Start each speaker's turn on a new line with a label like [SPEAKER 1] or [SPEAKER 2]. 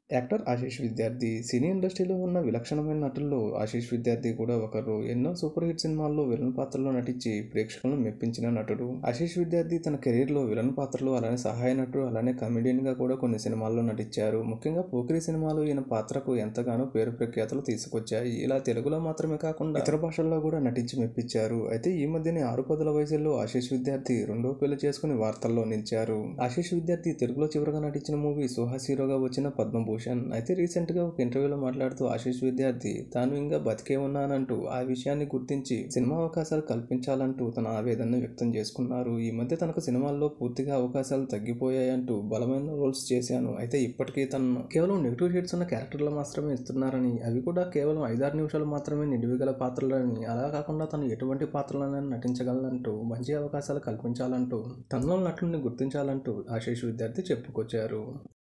[SPEAKER 1] actor Ashish విద్యార్థి సినీ ఇండస్ట్రీలో ఉన్న విలక్షణమైన నటుల్లో ఆశీష్ విద్యార్థి కూడా ఒకరు ఎన్నో సూపర్ హిట్ సినిమాల్లో విలన్ పాత్రలో నటించి ప్రేక్షకులను మెప్పించిన నటుడు ఆశీష్ విద్యార్థి తన కెరీర్లో విలన్ పాత్రలు అలానే సహాయ నటుడు అలానే కమెడియన్ గా కూడా కొన్ని సినిమాల్లో నటించారు ముఖ్యంగా పోకిరి సినిమాలు ఈయన పాత్రకు ఎంతగానో పేరు ప్రఖ్యాతులు తీసుకొచ్చాయి ఇలా తెలుగులో మాత్రమే కాకుండా ఇతర భాషల్లో కూడా నటించి మెప్పించారు అయితే ఈ మధ్యనే ఆరు పదుల వయసులో ఆశీష్ విద్యార్థి రెండో పెళ్లి చేసుకుని వార్తల్లో నిలిచారు ఆశీష్ విద్యార్థి తెలుగులో చివరగా నటించిన మూవీ సుహాస్ హీరోగా వచ్చిన పద్మభూషణ్ అయితే రీసెంట్ గా ఒక ఇంటర్వ్యూలో మాట్లాడుతూ ఆశీష్ విద్యార్థి తాను ఇంకా బతికే ఉన్నానంటూ ఆ విషయాన్ని గుర్తించి సినిమా అవకాశాలు కల్పించాలంటూ తన ఆవేదనను వ్యక్తం చేసుకున్నారు ఈ మధ్య తనకు సినిమాల్లో పూర్తిగా అవకాశాలు తగ్గిపోయాయంటూ బలమైన రోల్స్ చేశాను అయితే ఇప్పటికీ తను కేవలం నెగిటివ్ షేడ్స్ ఉన్న క్యారెక్టర్లు మాత్రమే ఇస్తున్నారని అవి కూడా కేవలం ఐదారు నిమిషాలు మాత్రమే నిడివిగల పాత్రలని అలా కాకుండా తను ఎటువంటి పాత్రలనైనా నటించగలనంటూ మంచి అవకాశాలు కల్పించాలంటూ తనలో నటుల్ని గుర్తించాలంటూ ఆశీష్ విద్యార్థి చెప్పుకొచ్చారు